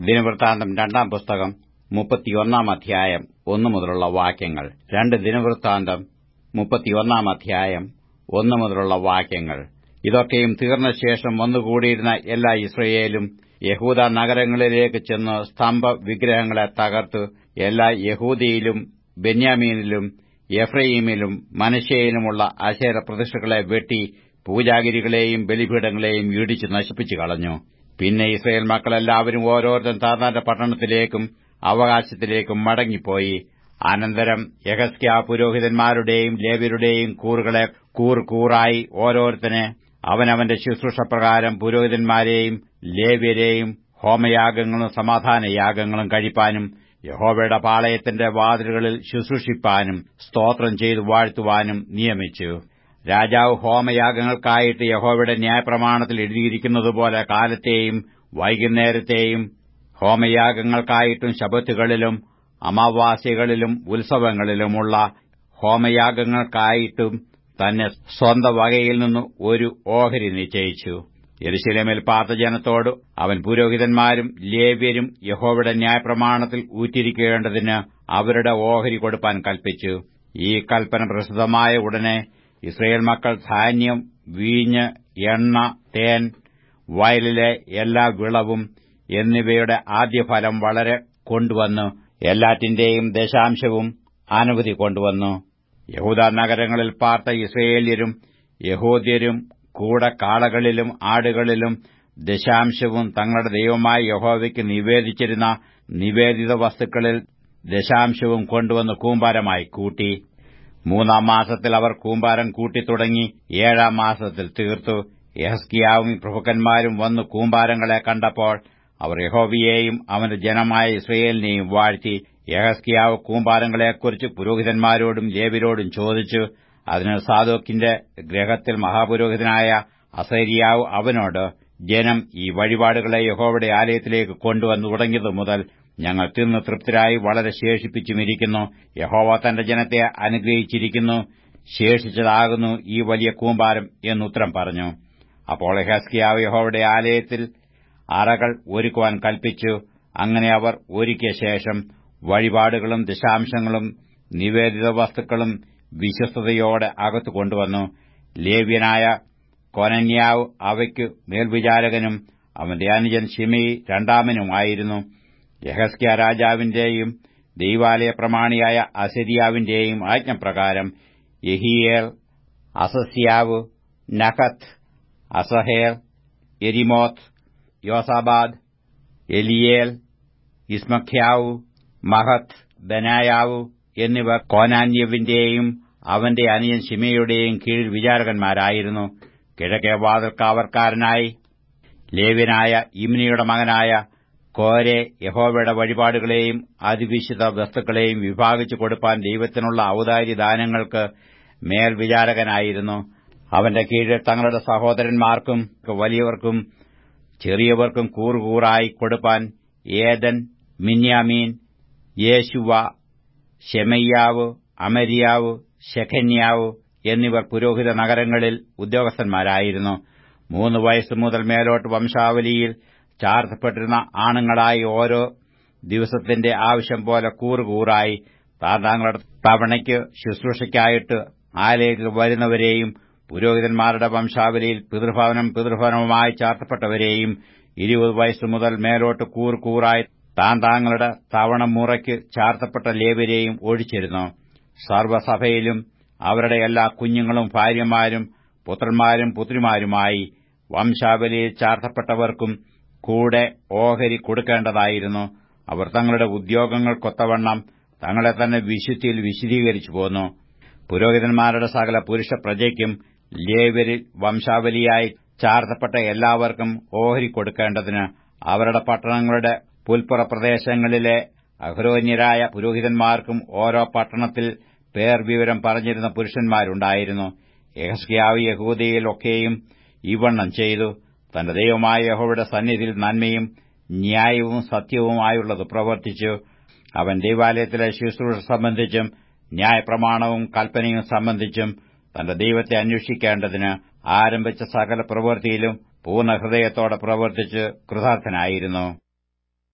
ദിനവൃത്താന്തം രണ്ടാം പുസ്തകം മുപ്പത്തിയൊന്നാം അധ്യായം ഒന്നു മുതലുള്ള വാക്യങ്ങൾ രണ്ട് ദിനവൃത്താന്തം മുപ്പത്തിയൊന്നാം അധ്യായം ഒന്നു മുതലുള്ള വാക്യങ്ങൾ ഇതൊക്കെയും തീർന്ന ശേഷം വന്നുകൂടിയിരുന്ന എല്ലാ ഇസ്രയേലും യഹൂദ നഗരങ്ങളിലേക്ക് ചെന്ന് സ്തംഭ വിഗ്രഹങ്ങളെ തകർത്ത് എല്ലാ യഹൂദിയിലും ബെന്യാമീനിലും എഫ്രയീമിലും മനശ്ശയിലുമുള്ള അശേര പ്രതിഷ്ഠകളെ വെട്ടി പൂജാഗിരികളെയും ബലിപീഠങ്ങളെയും ഇടിച്ചു നശിപ്പിച്ചു കളഞ്ഞു പിന്നെ ഇസ്രയേൽ മക്കളെല്ലാവരും ഓരോരുത്തരും താതാന്റെ പട്ടണത്തിലേക്കും അവകാശത്തിലേക്കും മടങ്ങിപ്പോയി അനന്തരം യഹസ്ക്യ പുരോഹിതന്മാരുടെയും ലേവ്യരുടെയും കൂറുകളെ കൂർ കൂറായി ഓരോരുത്തനെ അവനവന്റെ ശുശ്രൂഷപ്രകാരം പുരോഹിതന്മാരെയും ലേവ്യരെയും ഹോമയാഗങ്ങളും സമാധാനയാഗങ്ങളും കഴിപ്പാനും യഹോവയുടെ പാളയത്തിന്റെ വാതിലുകളിൽ ശുശ്രൂഷിപ്പാനും സ്തോത്രം ചെയ്തു വാഴ്ത്തുവാനും നിയമിച്ചു രാജാവ് ഹോമയാഗങ്ങൾക്കായിട്ട് യഹോവയുടെ ന്യായപ്രമാണത്തിൽ എഴുതിയിരിക്കുന്നതുപോലെ കാലത്തെയും വൈകുന്നേരത്തെയും ഹോമയാഗങ്ങൾക്കായിട്ടും ശബത്തുകളിലും അമാവാസ്യകളിലും ഉത്സവങ്ങളിലുമുള്ള ഹോമയാഗങ്ങൾക്കായിട്ടും തന്നെ സ്വന്ത വകയിൽ നിന്ന് ഒരു ഓഹരി നിശ്ചയിച്ചു യെരുശലേമിൽ പാർത്ത ജനത്തോട് അവൻ പുരോഹിതന്മാരും ലേവ്യരും യഹോവയുടെ ന്യായപ്രമാണത്തിൽ ഊറ്റിരിക്കേണ്ടതിന് അവരുടെ ഓഹരി കൊടുപ്പാൻ കൽപ്പിച്ചു ഈ കൽപ്പന പ്രസിദ്ധമായ ഉടനെ ഇസ്രയേൽ മക്കൾ ധാന്യം വീഞ്ഞ് എണ്ണ തേൻ വയലിലെ എല്ലാ വിളവും എന്നിവയുടെ ആദ്യഫലം വളരെ കൊണ്ടുവന്നു എല്ലാറ്റിന്റെയും ദശാംശവും അനവധി കൊണ്ടുവന്നു യഹൂദ നഗരങ്ങളിൽ പാർത്ത ഇസ്രയേല്യരും യഹൂദ്യരും കൂടെ കാളകളിലും ആടുകളിലും ദശാംശവും തങ്ങളുടെ ദൈവമായ യഹോവയ്ക്ക് നിവേദിച്ചിരുന്ന നിവേദിത വസ്തുക്കളിൽ ദശാംശവും കൊണ്ടുവന്ന് കൂമ്പാരമായി കൂട്ടി മൂന്നാം മാസത്തിൽ അവർ കൂമ്പാരം കൂട്ടിത്തുടങ്ങി ഏഴാം മാസത്തിൽ തീർത്തു യഹസ്കിയാവും പ്രഭുക്കന്മാരും വന്ന് കൂമ്പാരങ്ങളെ കണ്ടപ്പോൾ അവർ യഹോവയെയും അവന്റെ ജനമായ ഇസ്രയേലിനെയും വാഴ്ത്തി യഹസ്കിയാവ് കൂമ്പാരങ്ങളെക്കുറിച്ച് പുരോഹിതന്മാരോടും ലേവരോടും ചോദിച്ചു അതിന് സാദോക്കിന്റെ ഗ്രഹത്തിൽ മഹാപുരോഹിതനായ അസൈരിയാവ് അവനോട് ജനം ഈ വഴിപാടുകളെ യഹോവയുടെ ആലയത്തിലേക്ക് കൊണ്ടുവന്നു തുടങ്ങിയതു മുതൽ ഞങ്ങൾ തിന്ന് തൃപ്തരായി വളരെ ശേഷിപ്പിച്ചുമിരിക്കുന്നു യഹോവ തന്റെ ജനത്തെ അനുഗ്രഹിച്ചിരിക്കുന്നു ശേഷിച്ചതാകുന്നു ഈ വലിയ കൂമ്പാരം എന്നുത്തരം പറഞ്ഞു അപ്പോൾ ഹസ്കിയാവ് യഹോവയുടെ ആലയത്തിൽ അറകൾ ഒരുക്കുവാൻ കൽപ്പിച്ചു അങ്ങനെ അവർ ഒരുക്കിയ ശേഷം വഴിപാടുകളും ദശാംശങ്ങളും നിവേദിത വസ്തുക്കളും വിശ്വസ്തയോടെ അകത്തു കൊണ്ടുവന്നു ലേവ്യനായ കൊനന്യാവ് അവയ്ക്ക് മേൽവിചാരകനും അവന്റെ അനുജൻ ഷിമി രണ്ടാമനുമായിരുന്നു യഹസ്ക്യ രാജാവിന്റെയും ദൈവാലയ പ്രമാണിയായ അസരിയാവിന്റെയും ആജ്ഞപ്രകാരം Jehiel Azaziah Nahath Asahel Jerimoth Jozabad Eliel Ismachiah Mahath Benaiah എന്നിവർ കോനാന്യവിന്റെയും അവന്റെ അനിയൻ ഷിമയുടെയും കീഴിൽ വിചാരകന്മാരായിരുന്നു കിഴക്കേ വാതിൽക്കാവർക്കാരനായി ലേവ്യനായ ഇമ്നിയുടെ മകനായ കോരെ യഹോവയുടെ വഴിപാടുകളെയും അതിവിശുദ്ധ വസ്തുക്കളെയും വിഭാഗിച്ചു കൊടുപ്പാൻ ദൈവത്തിനുള്ള ഔദാര്യ ദാനങ്ങൾക്ക് മേൽവിചാരകനായിരുന്നു അവന്റെ കീഴിൽ തങ്ങളുടെ സഹോദരന്മാർക്കും വലിയവർക്കും ചെറിയവർക്കും കൂറുകൂറായി കൊടുപ്പാൻ ഏദൻ മിന്യാമീൻ യേശുവ ഷെമയ്യാവ് അമരിയാവ് ഷെഖന്യാവ് എന്നിവർ പുരോഹിത നഗരങ്ങളിൽ ഉദ്യോഗസ്ഥന്മാരായിരുന്നു മൂന്ന് വയസ്സ് മുതൽ മേലോട്ട് വംശാവലിയിൽ ചാർത്തപ്പെട്ടിരുന്ന ആണുങ്ങളായി ഓരോ ദിവസത്തിന്റെ ആവശ്യം പോലെ കൂറുകൂറായി താന്താങ്ങളുടെ തവണയ്ക്ക് ശുശ്രൂഷയ്ക്കായിട്ട് ആലയത്തിൽ വരുന്നവരെയും പുരോഹിതന്മാരുടെ വംശാവലിയിൽ പിതൃഭവനം പിതൃഭവനവുമായി ചാർത്തപ്പെട്ടവരെയും ഇരുപത് വയസ്സ് മുതൽ മേലോട്ട് കൂറുകൂറായി താൻ താങ്കളുടെ തവണ മുറയ്ക്ക് ചാർത്തപ്പെട്ട ലേവരെയും ഒഴിച്ചിരുന്നു സർവ്വസഭയിലും അവരുടെ എല്ലാ കുഞ്ഞുങ്ങളും ഭാര്യമാരും പുത്രന്മാരും പുത്രിമാരുമായി വംശാവലിയിൽ ചാർത്തപ്പെട്ടവർക്കും കൂടെ ഓഹരി കൊടുക്കേണ്ടതായിരുന്നു അവർ തങ്ങളുടെ ഉദ്യോഗങ്ങൾക്കൊത്തവണ്ണം തങ്ങളെ തന്നെ വിശുദ്ധിയിൽ വിശദീകരിച്ചു പോന്നു പുരോഹിതന്മാരുടെ സകല പുരുഷ പ്രജയ്ക്കും ലേവരിൽ വംശാവലിയായി ചാർത്തപ്പെട്ട എല്ലാവർക്കും ഓഹരി കൊടുക്കേണ്ടതിന് അവരുടെ പട്ടണങ്ങളുടെ പുൽപ്പുറ പ്രദേശങ്ങളിലെ അഹ്രോന്യരായ പുരോഹിതന്മാർക്കും ഓരോ പട്ടണത്തിൽ പേർ വിവരം പറഞ്ഞിരുന്ന പുരുഷന്മാരുണ്ടായിരുന്നു യഹസ്കിയാവ് യഹൂദയിലൊക്കെയും ഇവണ്ണം ചെയ്തു തന്റെ ദൈവമായ യഹോവയുടെ സന്നിധിയിൽ നന്മയും ന്യായവും സത്യവുമായുള്ളത് പ്രവർത്തിച്ചു അവൻ ദൈവാലയത്തിലെ ശുശ്രൂഷ സംബന്ധിച്ചും ന്യായപ്രമാണവും കൽപ്പനയും സംബന്ധിച്ചും തന്റെ ദൈവത്തെ അന്വേഷിക്കേണ്ടതിന് ആരംഭിച്ച സകല പ്രവൃത്തിയിലും പൂർണ്ണ ഹൃദയത്തോടെ പ്രവർത്തിച്ച് കൃതാർത്ഥനായിരുന്നു